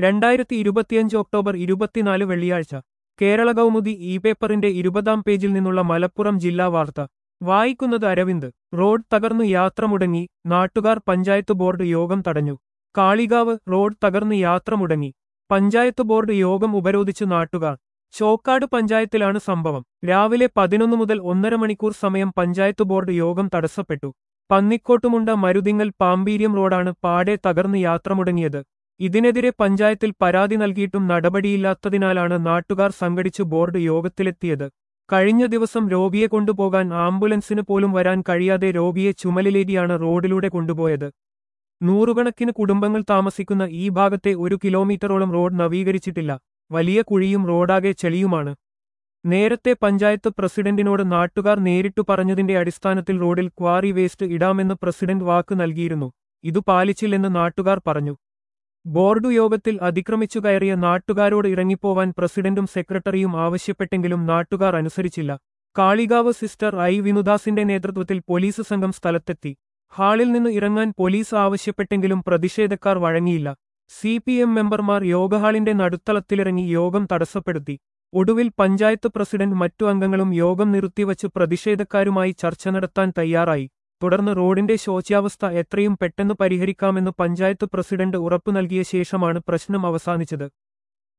രണ്ടായിരത്തി ഇരുപത്തിയഞ്ച് ഒക്ടോബർ ഇരുപത്തിനാല് വെള്ളിയാഴ്ച കേരള കൗമുദി ഇ പേപ്പറിന്റെ ഇരുപതാം പേജിൽ നിന്നുള്ള മലപ്പുറം ജില്ലാ വാർത്ത വായിക്കുന്നത് അരവിന്ദ് റോഡ് തകർന്നു യാത്ര മുടങ്ങി നാട്ടുകാർ പഞ്ചായത്ത് ബോർഡ് യോഗം തടഞ്ഞു കാളികാവ് റോഡ് തകർന്ന് യാത്ര മുടങ്ങി പഞ്ചായത്ത് ബോർഡ് യോഗം ഉപരോധിച്ചു നാട്ടുകാർ ചോക്കാട് പഞ്ചായത്തിലാണ് സംഭവം രാവിലെ പതിനൊന്ന് മുതൽ ഒന്നര മണിക്കൂർ സമയം പഞ്ചായത്ത് ബോർഡ് യോഗം തടസ്സപ്പെട്ടു പന്നിക്കോട്ടുമുണ്ട മരുതിങ്ങൽ പാമ്പീര്യം റോഡാണ് പാടെ തകർന്ന് യാത്ര മുടങ്ങിയത് ഇതിനെതിരെ പഞ്ചായത്തിൽ പരാതി നൽകിയിട്ടും നടപടിയില്ലാത്തതിനാലാണ് നാട്ടുകാർ സംഘടിച്ചു ബോർഡ് യോഗത്തിലെത്തിയത് കഴിഞ്ഞ ദിവസം രോഗിയെ കൊണ്ടുപോകാൻ ആംബുലൻസിന് പോലും വരാൻ കഴിയാതെ രോഗിയെ ചുമലിലേറ്റിയാണ് റോഡിലൂടെ കൊണ്ടുപോയത് നൂറുകണക്കിന് കുടുംബങ്ങൾ താമസിക്കുന്ന ഈ ഭാഗത്തെ ഒരു കിലോമീറ്ററോളം റോഡ് നവീകരിച്ചിട്ടില്ല വലിയ കുഴിയും റോഡാകെ ചെളിയുമാണ് നേരത്തെ പഞ്ചായത്ത് പ്രസിഡന്റിനോട് നാട്ടുകാർ നേരിട്ടു പറഞ്ഞതിന്റെ അടിസ്ഥാനത്തിൽ റോഡിൽ ക്വാറി വേസ്റ്റ് ഇടാമെന്ന് പ്രസിഡന്റ് വാക്ക് നൽകിയിരുന്നു ഇതു പാലിച്ചില്ലെന്ന് നാട്ടുകാർ പറഞ്ഞു ബോർഡു യോഗത്തിൽ അതിക്രമിച്ചു കയറിയ നാട്ടുകാരോട് ഇറങ്ങിപ്പോവാൻ പ്രസിഡന്റും സെക്രട്ടറിയും ആവശ്യപ്പെട്ടെങ്കിലും നാട്ടുകാർ അനുസരിച്ചില്ല കാളികാവ് സിസ്റ്റർ ഐ വിനുദാസിന്റെ നേതൃത്വത്തിൽ പോലീസ് സംഘം സ്ഥലത്തെത്തി ഹാളിൽ നിന്ന് ഇറങ്ങാൻ പോലീസ് ആവശ്യപ്പെട്ടെങ്കിലും പ്രതിഷേധക്കാർ വഴങ്ങിയില്ല സി പി എം മെമ്പർമാർ യോഗഹാളിന്റെ നടുത്തളത്തിലിറങ്ങി യോഗം തടസ്സപ്പെടുത്തി ഒടുവിൽ പഞ്ചായത്ത് പ്രസിഡന്റ് മറ്റു അംഗങ്ങളും യോഗം നിർത്തിവച്ച് പ്രതിഷേധക്കാരുമായി ചർച്ച നടത്താൻ തയ്യാറായി തുടർന്ന് റോഡിന്റെ ശോച്യാവസ്ഥ എത്രയും പെട്ടെന്ന് പരിഹരിക്കാമെന്ന് പഞ്ചായത്ത് പ്രസിഡന്റ് ഉറപ്പു നൽകിയ ശേഷമാണ് പ്രശ്നം അവസാനിച്ചത്